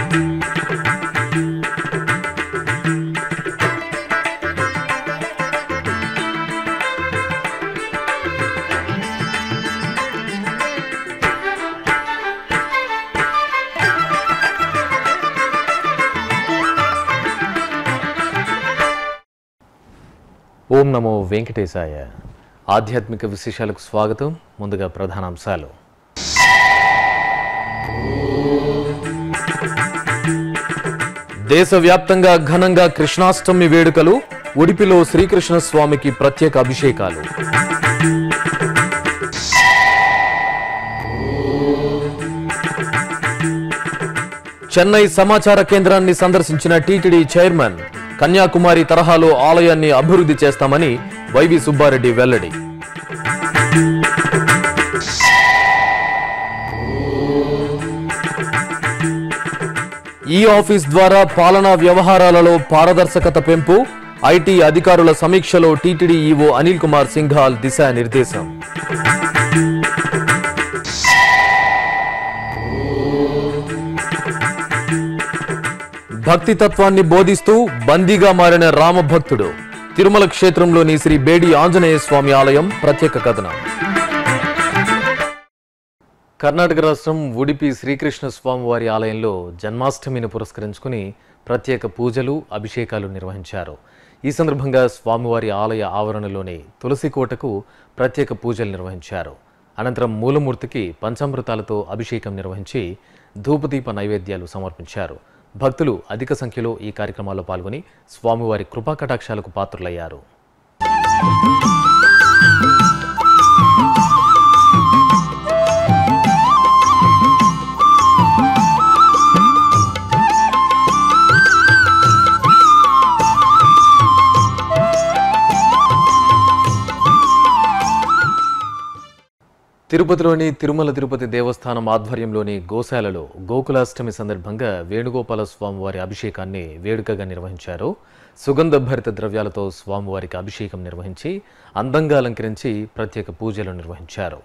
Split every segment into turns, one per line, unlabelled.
ఓం నమో వెంకటేశాయ ఆధ్యాత్మిక విశేషాలకు స్వాగతం ముందుగా ప్రధానాంశాలు దేశవ్యాప్తంగా ఘనంగా కృష్ణాష్టమి వేడుకలు ఉడిపిలో శ్రీకృష్ణ స్వామికి ప్రత్యేక అభిషేకాలు చెన్నై సమాచార కేంద్రాన్ని సందర్శించిన టీటీడీ చైర్మన్ కన్యాకుమారి తరహాలో ఆలయాన్ని అభివృద్ధి చేస్తామని వైవి సుబ్బారెడ్డి వెల్లడి ఈ ఆఫీస్ ద్వారా పాలనా వ్యవహారాలలో పారదర్శకత పెంపు ఐటీ అధికారుల సమీక్షలో టీటీడీ ఈవో అనిల్ కుమార్ సింఘాల్ దిశానిర్దేశం భక్తి తత్వాన్ని బోధిస్తూ బందీగా మారిన రామభక్తుడు తిరుమల క్షేత్రంలోని శ్రీ బేడి ఆంజనేయ స్వామి ఆలయం ప్రత్యేక కథనం కర్ణాటక రాష్ట్రం ఉడిపి శ్రీకృష్ణ స్వామి వారి ఆలయంలో జన్మాష్టమిని పురస్కరించుకుని ప్రత్యేక పూజలు అభిషేకాలు నిర్వహించారు ఈ సందర్భంగా స్వామివారి ఆలయ ఆవరణలోని తులసి కోటకు ప్రత్యేక పూజలు నిర్వహించారు అనంతరం మూలమూర్తికి పంచామృతాలతో అభిషేకం నిర్వహించి ధూపదీప నైవేద్యాలు సమర్పించారు భక్తులు అధిక సంఖ్యలో ఈ కార్యక్రమాల్లో పాల్గొని స్వామివారి కృపా కటాక్షాలకు పాత్రులయ్యారు తిరుపతిలోని తిరుమల తిరుపతి దేవస్థానం ఆధ్వర్యంలోని గోశాలలో గోకులాష్టమి సందర్భంగా వేణుగోపాల స్వామివారి అభిషేకాన్ని వేడుకగా నిర్వహించారు సుగంధ భరిత ద్రవ్యాలతో స్వామివారికి అభిషేకం నిర్వహించి అందంగా అలంకరించి ప్రత్యేక పూజలు నిర్వహించారు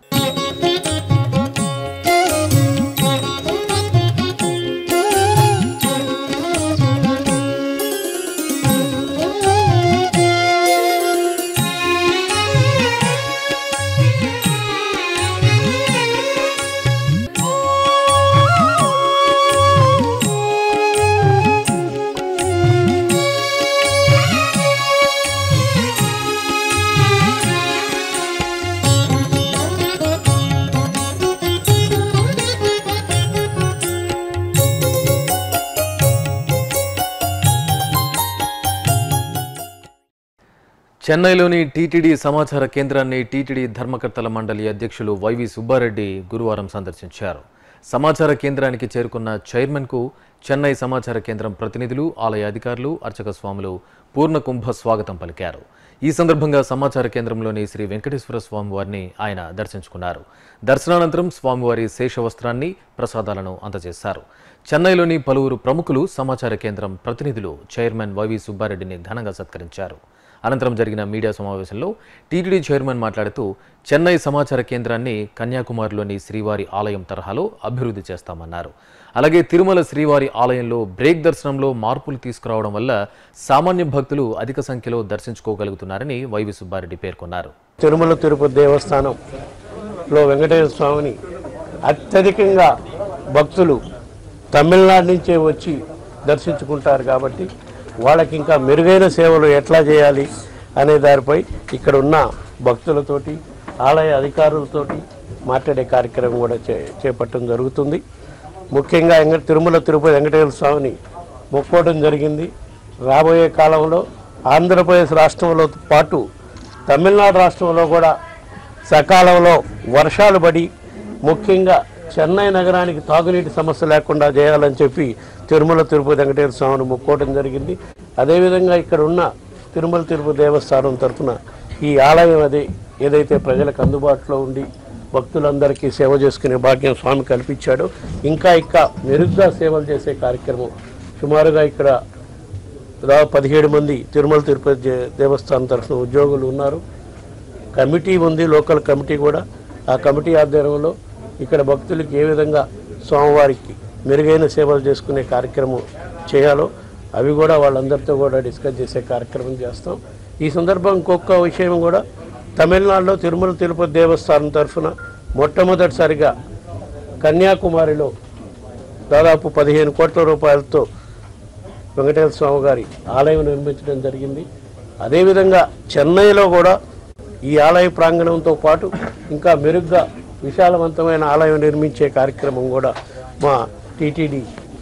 చెన్నైలోని టీటీడీ సమాచార కేంద్రాన్ని టీటీడీ ధర్మకర్తల మండలి అధ్యక్షులు వైవి సుబ్బారెడ్డి గురువారం సందర్శించారు సమాచార కేంద్రానికి చేరుకున్న చైర్మన్కు చెన్నై సమాచార కేంద్రం ప్రతినిధులు ఆలయ అధికారులు అర్చక స్వాములు పూర్ణ కుంభ స్వాగతం పలికారు ఈ సందర్భంగా సమాచార కేంద్రంలోని శ్రీ వెంకటేశ్వర స్వామి వారిని ఆయన దర్శించుకున్నారు దర్శనానంతరం స్వామివారి శేషవస్త్రాన్ని ప్రసాదాలను అందజేశారు చెన్నైలోని పలువురు ప్రముఖులు సమాచార కేంద్రం ప్రతినిధులు చైర్మన్ వైవి సుబ్బారెడ్డిని ఘనంగా సత్కరించారు అనంతరం జరిగిన మీడియా సమావేశంలో టీటీడీ చైర్మన్ మాట్లాడుతూ చెన్నై సమాచార కేంద్రాన్ని కన్యాకుమారిలోని శ్రీవారి ఆలయం తరహాలో అభివృద్ధి చేస్తామన్నారు అలాగే తిరుమల శ్రీవారి ఆలయంలో బ్రేక్ దర్శనంలో మార్పులు తీసుకురావడం వల్ల సామాన్య భక్తులు అధిక సంఖ్యలో దర్శించుకోగలుగుతున్నారని వైవి సుబ్బారెడ్డి పేర్కొన్నారు
తిరుమల తిరుపతి దేవస్థానంలో వెంకటేశ్వర స్వామిని అత్యధికంగా భక్తులు తమిళనాడు నుంచే వచ్చి దర్శించుకుంటారు కాబట్టి వాళ్ళకి ఇంకా మెరుగైన సేవలు ఎట్లా చేయాలి అనే దానిపై ఇక్కడ ఉన్న భక్తులతోటి ఆలయ అధికారులతోటి మాట్లాడే కార్యక్రమం కూడా చే చేపట్టడం జరుగుతుంది ముఖ్యంగా వెంకట తిరుమల తిరుపతి వెంకటేశ్వర స్వామిని మొక్కోవడం జరిగింది రాబోయే కాలంలో ఆంధ్రప్రదేశ్ రాష్ట్రంలో పాటు తమిళనాడు రాష్ట్రంలో కూడా సకాలంలో వర్షాలు పడి ముఖ్యంగా చెన్నై నగరానికి తాగునీటి సమస్య లేకుండా చేయాలని చెప్పి తిరుమల తిరుపతి వెంకటేశ్వర స్వామిని మొక్కోవడం జరిగింది అదేవిధంగా ఇక్కడ ఉన్న తిరుమల తిరుపతి దేవస్థానం తరఫున ఈ ఆలయం అది ఏదైతే ప్రజలకు అందుబాటులో ఉండి భక్తులందరికీ సేవ చేసుకునే భాగ్యం స్వామి కల్పించాడో ఇంకా ఇంకా మెరుగ్గా సేవలు చేసే కార్యక్రమం సుమారుగా ఇక్కడ దాదాపు పదిహేడు మంది తిరుమల తిరుపతి దే- దేవస్థానం తరఫున ఉద్యోగులు ఉన్నారు కమిటీ ఉంది లోకల్ కమిటీ కూడా ఆ కమిటీ ఆధ్వర్యంలో ఇక్కడ భక్తులకి ఏ విధంగా స్వామివారికి మెరుగైన సేవలు చేసుకునే కార్యక్రమం చేయాలో అవి కూడా వాళ్ళందరితో కూడా డిస్కస్ చేసే కార్యక్రమం చేస్తాం ఈ సందర్భం ఇంకొక విషయం కూడా తమిళనాడులో తిరుమల తిరుపతి దేవస్థానం తరఫున మొట్టమొదటిసారిగా కన్యాకుమారిలో దాదాపు పదిహేను కోట్ల రూపాయలతో వెంకటేశ్వర స్వామి గారి ఆలయం నిర్మించడం జరిగింది అదేవిధంగా చెన్నైలో కూడా ఈ ఆలయ ప్రాంగణంతో పాటు ఇంకా మెరుగ్గా విశాలవంతమైన ఆలయం నిర్మించే కార్యక్రమం కూడా మా టీటీడీ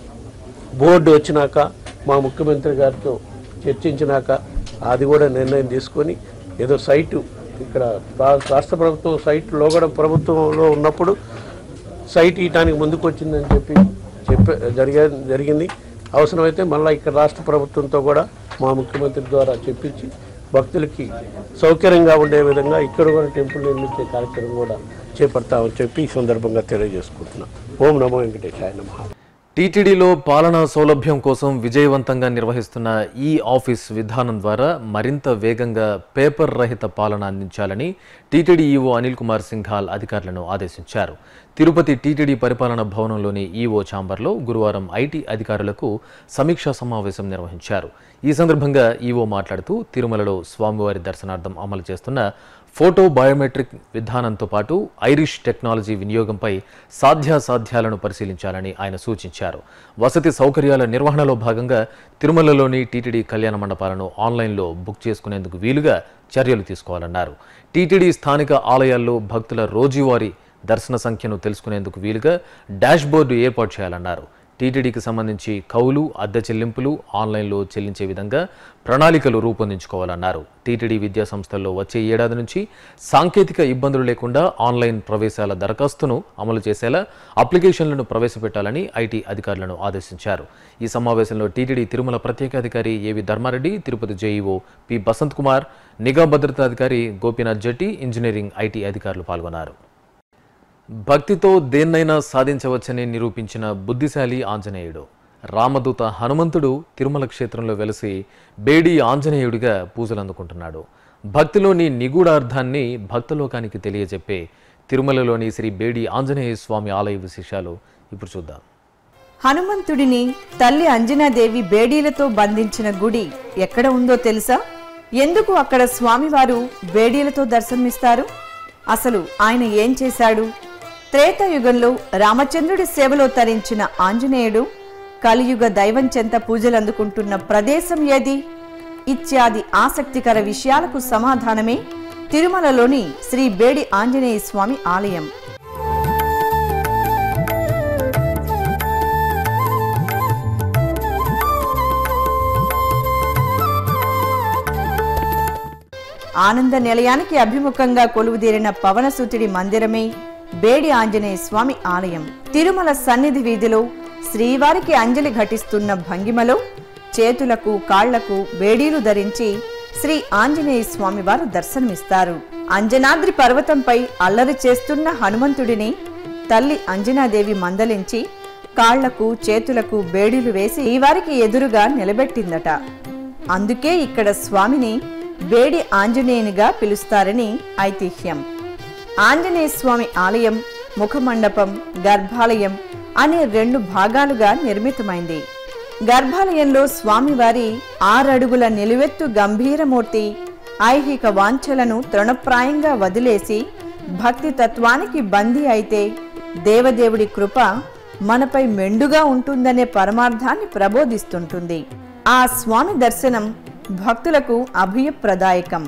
బోర్డు వచ్చినాక మా ముఖ్యమంత్రి గారితో చర్చించినాక అది కూడా నిర్ణయం తీసుకొని ఏదో సైటు ఇక్కడ రా- రాష్ట్ర ప్రభుత్వం సైట్ లోగడ ప్రభుత్వంలో ఉన్నప్పుడు సైట్ ఇయటానికి ముందుకు వచ్చిందని చెప్పి చెప్పే జరిగే జరిగింది అవసరమైతే మళ్ళీ ఇక్కడ రాష్ట్ర ప్రభుత్వంతో కూడా మా ముఖ్యమంత్రి ద్వారా చెప్పించి భక్తులకి సౌకర్యంగా ఉండే విధంగా ఇక్కడ కూడా టెంపుల్ నిర్మించే కార్యక్రమం కూడా చేపడతామని చెప్పి ఈ సందర్భంగా తెలియజేసుకుంటున్నాం ఓం నమో వెంకటేశాయ నమః
టీటీడీలో పాలనా సౌలభ్యం కోసం విజయవంతంగా నిర్వహిస్తున్న ఈ ఆఫీస్ విధానం ద్వారా మరింత వేగంగా పేపర్ రహిత పాలన అందించాలని టీటీడీ ఈవో అనిల్ కుమార్ సింఘాల్ అధికారులను ఆదేశించారు తిరుపతి టీటీడీ పరిపాలనా భవనంలోని ఈవో ఛాంబర్లో గురువారం ఐటీ అధికారులకు సమీక్షా సమావేశం నిర్వహించారు ఈ సందర్భంగా ఈవో మాట్లాడుతూ తిరుమలలో స్వామివారి దర్శనార్థం అమలు చేస్తున్న ఫోటో బయోమెట్రిక్ విధానంతో పాటు ఐరిష్ టెక్నాలజీ వినియోగంపై సాధ్యాసాధ్యాలను పరిశీలించాలని ఆయన సూచించారు వసతి సౌకర్యాల నిర్వహణలో భాగంగా తిరుమలలోని టీటీడీ కళ్యాణ మండపాలను ఆన్లైన్లో బుక్ చేసుకునేందుకు వీలుగా చర్యలు తీసుకోవాలన్నారు టీటీడీ స్థానిక ఆలయాల్లో భక్తుల రోజువారీ దర్శన సంఖ్యను తెలుసుకునేందుకు వీలుగా డాష్ బోర్డు ఏర్పాటు చేయాలన్నారు టీటీడీకి సంబంధించి కౌలు అద్దె చెల్లింపులు ఆన్లైన్లో చెల్లించే విధంగా ప్రణాళికలు రూపొందించుకోవాలన్నారు టీటీడీ విద్యా సంస్థల్లో వచ్చే ఏడాది నుంచి సాంకేతిక ఇబ్బందులు లేకుండా ఆన్లైన్ ప్రవేశాల దరఖాస్తును అమలు చేసేలా అప్లికేషన్లను ప్రవేశపెట్టాలని ఐటీ అధికారులను ఆదేశించారు ఈ సమావేశంలో టీటీడీ తిరుమల ప్రత్యేకాధికారి AV Dharma Reddy Tirupati JEO P Basanth Kumar నిఘా భద్రతాధికారి గోపీనాథ్ జట్టి ఇంజనీరింగ్ ఐటీ అధికారులు పాల్గొన్నారు భక్తితో దేన్నైనా సాధించవచ్చని నిరూపించిన బుద్ధిశాలి ఆంజనేయుడు రామదూత హనుమంతుడు తిరుమల క్షేత్రంలో వెలిసి బేడి ఆంజనేయుడిగా పూజలు అందుకుంటున్నాడు భక్తిలోని నిగూఢార్థాన్ని భక్తలోకానికి తెలియజెప్పే తిరుమలలోని శ్రీ బేడి ఆంజనేయ స్వామి ఆలయ విశేషాలు ఇప్పుడు చూద్దాం
హనుమంతుడిని తల్లి అంజనాదేవి బేడీలతో బంధించిన గుడి ఎక్కడ ఉందో తెలుసా ఎందుకు అక్కడ స్వామివారు బేడీలతో దర్శనమిస్తారు అసలు ఆయన ఏం చేశాడు త్రేతాయుగంలో రామచంద్రుడి సేవలో తరించిన ఆంజనేయుడు కలియుగ దైవం చెంత పూజలందుకుంటున్న ప్రదేశం ఏది ఇత్యాది ఆసక్తికర విషయాలకు సమాధానమే తిరుమలలోని శ్రీ బేడి ఆంజనేయ స్వామి ఆలయం ఆనంద నిలయానికి అభిముఖంగా కొలువుదీరిన పవనసుతుడి మందిరమే బేడి ఆంజనేయ స్వామి ఆలయం తిరుమల సన్నిధి వీధిలో శ్రీవారికి అంజలి ఘటిస్తున్న భంగిమలో చేతులకు కాళ్లకు బేడీలు ధరించి శ్రీ ఆంజనేయ స్వామివారు దర్శనమిస్తారు అంజనాద్రి పర్వతంపై అల్లరి చేస్తున్న హనుమంతుడిని తల్లి అంజనాదేవి మందలించి కాళ్లకు చేతులకు బేడీలు వేసి శ్రీవారికి ఎదురుగా నిలబెట్టిందట అందుకే ఇక్కడ స్వామిని వేడి ఆంజనేయునిగా పిలుస్తారని ఐతిహ్యం ఆంజనేయ స్వామి ఆలయం ముఖమండపం గర్భాలయం అనే రెండు భాగాలుగా నిర్మితమైంది గర్భాలయంలో స్వామివారి ఆరడుగుల నిలువెత్తు గంభీరమూర్తి ఐహిక వాంఛలను తృణప్రాయంగా వదిలేసి భక్తి తత్వానికి బందీ అయితే దేవదేవుడి కృప మనపై మెండుగా ఉంటుందనే పరమార్థాన్ని ప్రబోధిస్తుంటుంది ఆ స్వామి దర్శనం భక్తులకు అభయప్రదాయకం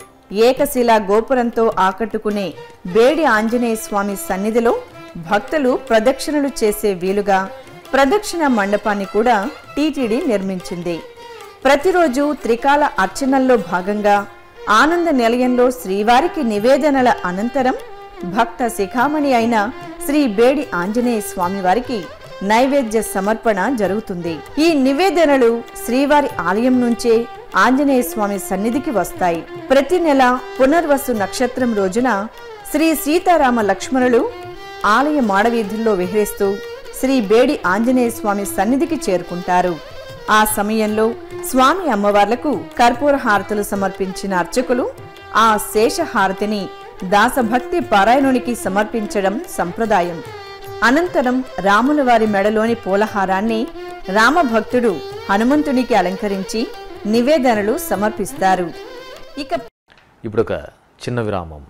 ఏకశిలా గోపురంతో ఆకట్టుకునే బేడి ఆంజనేయ స్వామి సన్నిధిలో భక్తులు ప్రదక్షిణలు చేసే వీలుగా ప్రదక్షిణ మండపాన్ని కూడా టీటీడీ నిర్మించింది ప్రతిరోజు త్రికాల అర్చనల్లో భాగంగా ఆనంద నిలయంలో శ్రీవారికి నివేదనల అనంతరం భక్త శిఖామణి అయిన శ్రీ బేడి ఆంజనేయ స్వామివారికి నైవేద్య సమర్పణ జరుగుతుంది ఈ నివేదనలు శ్రీవారి ఆలయం నుంచే ఆంజనేయ స్వామి సన్నిధికి వస్తాయి ప్రతి నెల పునర్వసు నక్షత్రం రోజున శ్రీ సీతారామ లక్ష్మణులు ఆలయ మాడవీధుల్లో విహరిస్తూ శ్రీ బేడి ఆంజనేయ స్వామి సన్నిధికి చేరుకుంటారు ఆ సమయంలో స్వామి అమ్మవార్లకు కర్పూర హారతులు సమర్పించిన అర్చకులు ఆ శేష హారతిని దాసభక్తి పారాయణునికి సమర్పించడం సంప్రదాయం అనంతరం రాముల వారి మెడలోని పూలహారాన్ని రామభక్తుడు హనుమంతునికి అలంకరించి నివేదనలు సమర్పిస్తారు ఇక
ఇప్పుడు ఒక చిన్న విరామం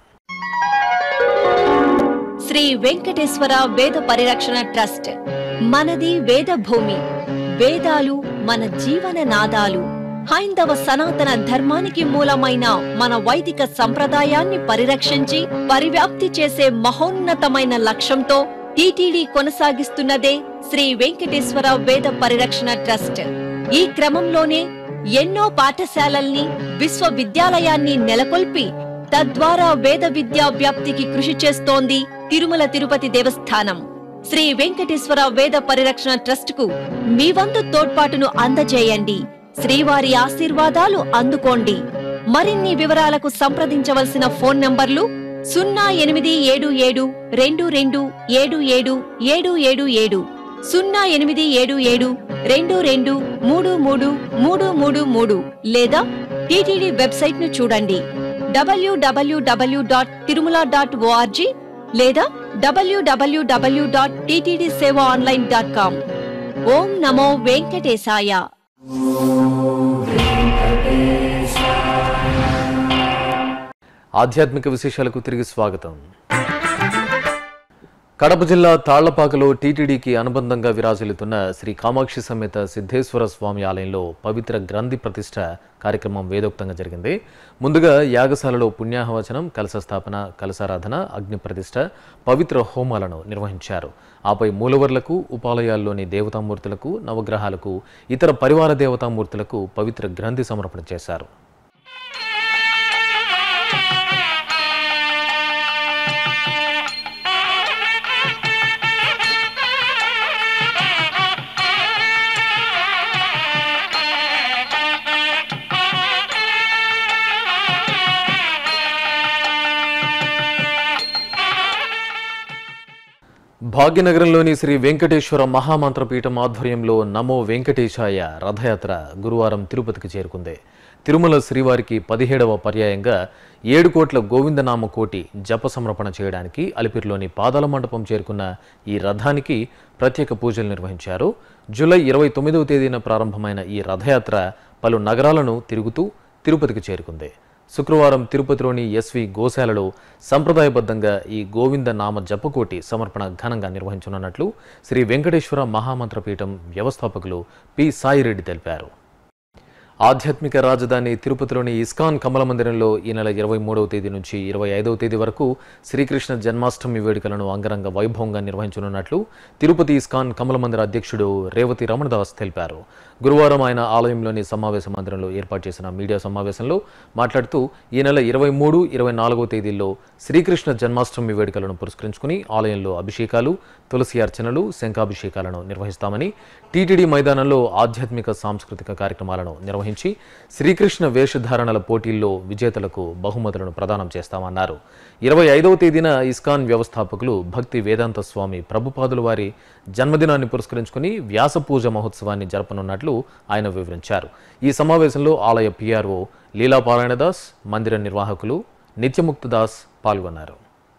శ్రీ వెంకటేశ్వర వేద పరిరక్షణ ట్రస్ట్ మనది వేద భూమి వేదాలు మన జీవన నాదాలు హైందవ సనాతన ధర్మానికి మూలమైన మన వైదిక సంప్రదాయాన్ని పరిరక్షించి పరివ్యాప్తి చేసే మహోన్నతమైన లక్ష్యంతో టీటీడీ కొనసాగిస్తున్నదే శ్రీ వెంకటేశ్వర వేద పరిరక్షణ ట్రస్ట్ ఈ క్రమంలోనే ఎన్నో పాఠశాలల్ని విశ్వవిద్యాలయాన్ని నెలకొల్పి తద్వారా వేద విద్యా వ్యాప్తికి కృషి చేస్తోంది తిరుమల తిరుపతి దేవస్థానం శ్రీ వెంకటేశ్వర వేద పరిరక్షణ ట్రస్ట్ కు మీ వంతు తోడ్పాటును అందజేయండి శ్రీవారి ఆశీర్వాదాలు అందుకోండి మరిన్ని వివరాలకు సంప్రదించవలసిన ఫోన్ నంబర్లు సున్నా ఎనిమిది ఏడు ఏడు రెండు రెండు ఏడు ఏడు ఏడు ఏడు ఏడు సున్నా ఎనిమిది ఏడు ఏడు రెండు రెండు మూడు మూడు మూడు మూడు మూడు లేదా టీటీడీ వెబ్సైట్ ను చూడండి W W W dot Tirumala dot O R G లేదా W W W dot TTD seva online dot com ఓం నమో వెంకటేశాయ
ఆధ్యాత్మిక విశేషాలకు తిరిగి స్వాగతం కడప జిల్లా తాళ్లపాకలో టీటీడీకి అనుబంధంగా విరాజిల్లుతున్న శ్రీ కామాక్షి సమేత సిద్ధేశ్వర స్వామి ఆలయంలో పవిత్ర గ్రంథి ప్రతిష్ట కార్యక్రమం వేదోక్తంగా జరిగింది ముందుగా యాగశాలలో పుణ్యాహవచనం కలశ స్థాపన కలశారాధన అగ్ని ప్రతిష్ట పవిత్ర హోమాలను నిర్వహించారు ఆపై మూలవర్లకు ఉపాలయాల్లోని దేవతామూర్తులకు నవగ్రహాలకు ఇతర పరివార దేవతామూర్తులకు పవిత్ర గ్రంథి సమర్పణ చేశారు భాగ్యనగరంలోని శ్రీ వెంకటేశ్వర మహామంత్రపీఠం ఆధ్వర్యంలో నమో వెంకటేశాయ రథయాత్ర గురువారం తిరుపతికి చేరుకుంది తిరుమల శ్రీవారికి పదిహేడవ పర్యాయంగా ఏడు కోట్ల గోవిందనామ కోటి జప సమర్పణ చేయడానికి అలిపిరిలోని పాదాల మండపం చేరుకున్న ఈ రథానికి ప్రత్యేక పూజలు నిర్వహించారు జూలై ఇరవై తొమ్మిదవ తేదీన ప్రారంభమైన ఈ రథయాత్ర పలు నగరాలను తిరుగుతూ తిరుపతికి చేరుకుంది శుక్రవారం తిరుపతిలోని ఎస్వి గోశాలలో సంప్రదాయబద్ధంగా ఈ గోవింద నామ జపకోటి సమర్పణ ఘనంగా నిర్వహించనున్నట్లు శ్రీ వెంకటేశ్వర మహామంత్రపీఠం వ్యవస్థాపకులు పి సాయిరెడ్డి తెలిపారు ఆధ్యాత్మిక రాజధాని తిరుపతిలోని ఇస్కాన్ కమల మందిరంలో ఈ నెల ఇరవై మూడవ తేదీ నుంచి ఇరవై ఐదవ తేదీ వరకు శ్రీకృష్ణ జన్మాష్టమి వేడుకలను అంగరంగ వైభవంగా నిర్వహించనున్నట్లు తిరుపతి ఇస్కాన్ కమల మందిర అధ్యక్షుడు రేవతి రమణదాస్ తెలిపారు గురువారం ఆయన ఆలయంలోని సమావేశ మందిరంలో ఏర్పాటు చేసిన మీడియా సమావేశంలో మాట్లాడుతూ ఈ నెల ఇరవై మూడు ఇరవై నాలుగో తేదీల్లో శ్రీకృష్ణ జన్మాష్టమి వేడుకలను పురస్కరించుకుని ఆలయంలో అభిషేకాలు తులసి అర్చనలు శంఖాభిషేకాలను నిర్వహిస్తామని టీటీడీ మైదానంలో ఆధ్యాత్మిక సాంస్కృతిక కార్యక్రమాలను నిర్వహించి శ్రీకృష్ణ వేషధారణల పోటీల్లో విజేతలకు బహుమతులను ప్రదానం చేస్తామన్నారు ఇరవై ఐదవ తేదీన ఇస్కాన్ వ్యవస్థాపకులు భక్తి వేదాంత స్వామి ప్రభుపాదుల వారి జన్మదినాన్ని పురస్కరించుకుని వ్యాస పూజ మహోత్సవాన్ని జరపనున్నట్లు ఆయన వివరించారు ఈ సమావేశంలో ఆలయ పిఆర్ఓ లీలాపారాయణదాస్ మందిర నిర్వాహకులు నిత్యముక్తదాస్ పాల్గొన్నారు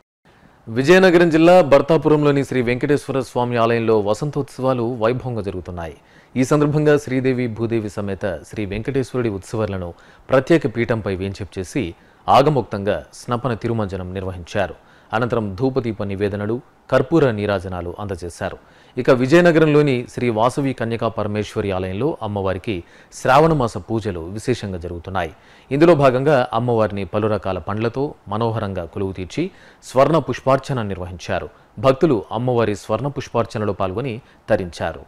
విజయనగరం జిల్లా భర్తాపురంలోని శ్రీ వెంకటేశ్వర స్వామి ఆలయంలో వసంతోత్సవాలు వైభవంగా జరుగుతున్నాయి ఈ సందర్భంగా శ్రీదేవి భూదేవి సమేత శ్రీ వెంకటేశ్వరుడి ఉత్సవాలను ప్రత్యేక పీఠంపై వేంచేపు చేసి ఆగమోక్తంగా స్నపన తిరుమంజనం నిర్వహించారు అనంతరం ధూపదీప నివేదనలు కర్పూర నీరాజనాలు అందజేశారు ఇక విజయనగరంలోని శ్రీ వాసవి కన్యకా పరమేశ్వరి ఆలయంలో అమ్మవారికి శ్రావణమాస పూజలు విశేషంగా జరుగుతున్నాయి ఇందులో భాగంగా అమ్మవారిని పలు రకాల పండ్లతో మనోహరంగా కొలువు తీర్చి స్వర్ణ పుష్పార్చన నిర్వహించారు భక్తులు అమ్మవారి స్వర్ణ పుష్పార్చనలో పాల్గొని తరించారు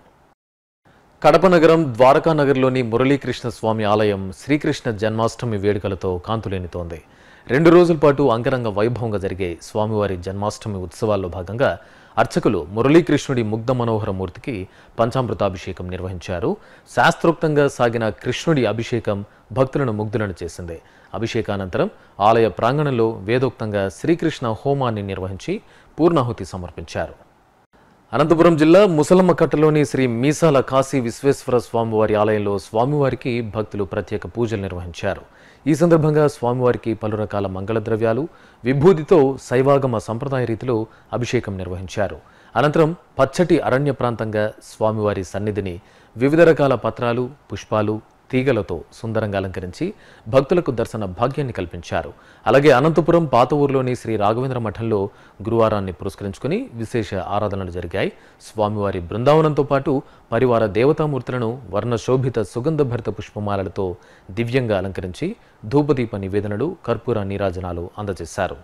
కడప నగరం ద్వారకా నగర్లోని మురళీకృష్ణ స్వామి ఆలయం శ్రీకృష్ణ జన్మాష్టమి వేడుకలతో కాంతులేనితోంది రెండు రోజుల పాటు అంగరంగ వైభవంగా జరిగే స్వామివారి జన్మాష్టమి ఉత్సవాల్లో భాగంగా అర్చకులు మురళీకృష్ణుడి ముగ్ధ మనోహర మూర్తికి పంచామృతాభిషేకం నిర్వహించారు శాస్త్రోక్తంగా సాగిన కృష్ణుడి అభిషేకం భక్తులను ముగ్ధులను చేసింది అభిషేకానంతరం ఆలయ ప్రాంగణంలో వేదోక్తంగా శ్రీకృష్ణ హోమాన్ని నిర్వహించి పూర్ణాహుతి సమర్పించారు అనంతపురం జిల్లా ముసలమ్మ కట్టలోని శ్రీ మీసాల కాశీ విశ్వేశ్వర స్వామివారి ఆలయంలో స్వామివారికి భక్తులు ప్రత్యేక పూజలు నిర్వహించారు ఈ సందర్భంగా స్వామివారికి పలు రకాల మంగళ ద్రవ్యాలు విభూతితో శైవాగమ సంప్రదాయ రీతిలో అభిషేకం నిర్వహించారు అనంతరం పచ్చటి అరణ్య ప్రాంతంగా స్వామివారి సన్నిధిని వివిధ రకాల పత్రాలు పుష్పాలు తీగలతో సుందరంగా అలంకరించి భక్తులకు దర్శన భాగ్యాన్ని కల్పించారు అలాగే అనంతపురం పాత ఊర్లోని శ్రీ రాఘవేంద్ర మఠంలో గురువారాన్ని పురస్కరించుకుని విశేష ఆరాధనలు జరిగాయి స్వామివారి బృందావనంతో పాటు పరివార దేవతామూర్తులను వర్ణశోభిత సుగంధభరిత పుష్పమాలలతో దివ్యంగా అలంకరించి ధూపదీప నివేదనలు కర్పూర నీరాజనాలు అందజేశారు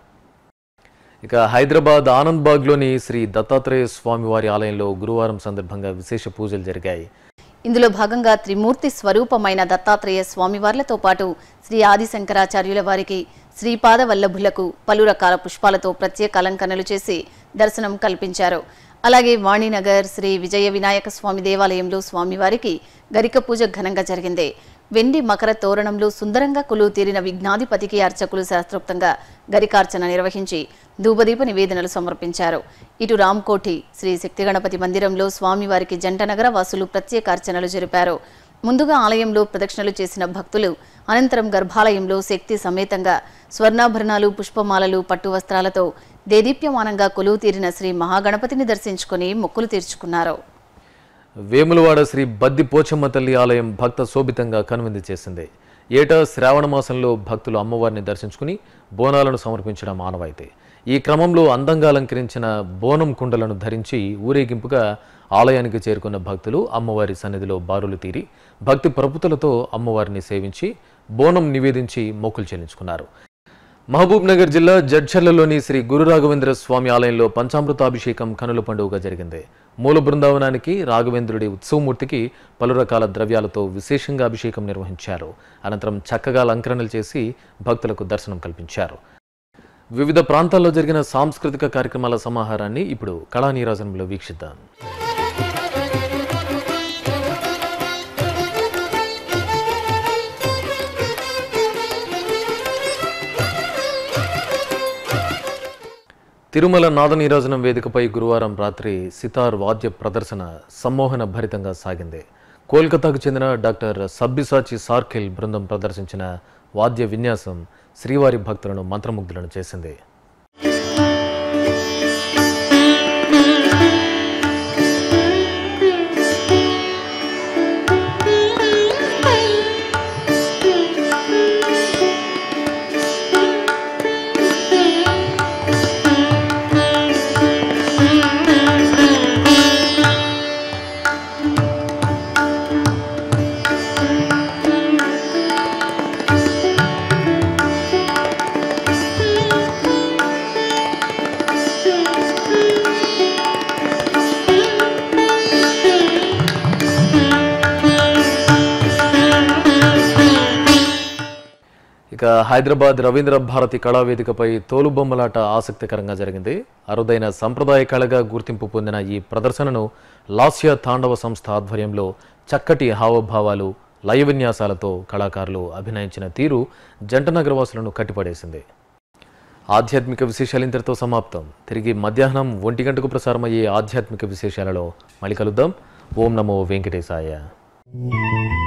ఇక హైదరాబాద్ ఆనంద్బాగ్లోని శ్రీ దత్తాత్రేయ స్వామివారి ఆలయంలో గురువారం సందర్భంగా విశేష పూజలు జరిగాయి
ఇందులో భాగంగా త్రిమూర్తి స్వరూపమైన దత్తాత్రేయ స్వామివార్లతో పాటు శ్రీ ఆదిశంకరాచార్యుల వారికి శ్రీపాద వల్లభులకు పలు రకాల పుష్పాలతో ప్రత్యేక అలంకరణలు చేసి దర్శనం కల్పించారు అలాగే వాణినగర్ శ్రీ విజయ వినాయక స్వామి దేవాలయంలో స్వామివారికి గరిక పూజ ఘనంగా జరిగింది వెండి మకర తోరణంలో సుందరంగా కొలువు తీరిన విఘ్నాధిపతికి అర్చకులు శాస్త్రోక్తంగా గరికార్చన నిర్వహించి ధూపదీప నివేదనలు సమర్పించారు ఇటు రామ్కోటి శ్రీ శక్తి గణపతి మందిరంలో స్వామివారికి జంటనగర వాసులు ప్రత్యేక అర్చనలు జరిపారు ముందుగా ఆలయంలో ప్రదక్షిణలు చేసిన భక్తులు అనంతరం గర్భాలయంలో శక్తి సమేతంగా స్వర్ణాభరణాలు పుష్పమాలలు పట్టు వస్త్రాలతో దేదీప్యమానంగా కొలువు తీరిన శ్రీ మహాగణపతిని దర్శించుకుని మొక్కులు తీర్చుకున్నారు
వేములవాడ శ్రీ బద్ది పోచమ్మ తల్లి ఆలయం భక్త శోభితంగా కనువిందు చేసింది ఏటా శ్రావణ మాసంలో భక్తులు అమ్మవారిని దర్శించుకుని బోనాలను సమర్పించడం ఆనవాయితీ ఈ క్రమంలో అందంగా అలంకరించిన బోనం కుండలను ధరించి ఊరేగింపుగా ఆలయానికి చేరుకున్న భక్తులు అమ్మవారి సన్నిధిలో బారులు తీరి భక్తి ప్రపుతులతో అమ్మవారిని సేవించి బోనం నివేదించి మొక్కులు చెల్లించుకున్నారు మహబూబ్ నగర్ జిల్లా జడ్చర్లలోని శ్రీ గురు రాఘవేంద్ర స్వామి ఆలయంలో పంచామృతాభిషేకం కనుల పండుగగా జరిగింది మూల బృందావనానికి రాఘవేంద్రుడి ఉత్సవమూర్తికి పలు రకాల ద్రవ్యాలతో విశేషంగా అభిషేకం నిర్వహించారు అనంతరం చక్కగా అలంకరణలు చేసి భక్తులకు దర్శనం కల్పించారు వివిధ ప్రాంతాల్లో జరిగిన సాంస్కృతిక కార్యక్రమాల సమాహారాన్ని ఇప్పుడు కళానీరాజనంలో వీక్షిద్దాం తిరుమల నాదనీరాజనం వేదికపై గురువారం రాత్రి సితార్ వాద్య ప్రదర్శన సమ్మోహన భరితంగా సాగింది కోల్కతాకు చెందిన డాక్టర్ సబ్బిసాచి సార్కిల్ బృందం ప్రదర్శించిన వాద్య విన్యాసం శ్రీవారి భక్తులను మంత్రముగ్ధులను చేసింది ఇక హైదరాబాద్ రవీంద్ర భారతి కళావేదికపై తోలుబొమ్మలాట ఆసక్తికరంగా జరిగింది అరుదైన సంప్రదాయ కళగా గుర్తింపు పొందిన ఈ ప్రదర్శనను లాస్య తాండవ సంస్థ ఆధ్వర్యంలో చక్కటి హావభావాలు లయ విన్యాసాలతో కళాకారులు అభినయించిన తీరు జంట నగరవాసులను కట్టిపడేసింది ఆధ్యాత్మిక విశేషాలు ఇంతటితో సమాప్తం తిరిగి మధ్యాహ్నం ఒంటి గంటకు ప్రసారమయ్యే ఆధ్యాత్మిక విశేషాలలో మళ్ళీ కలుద్దాం ఓం నమో వెంకటేశాయ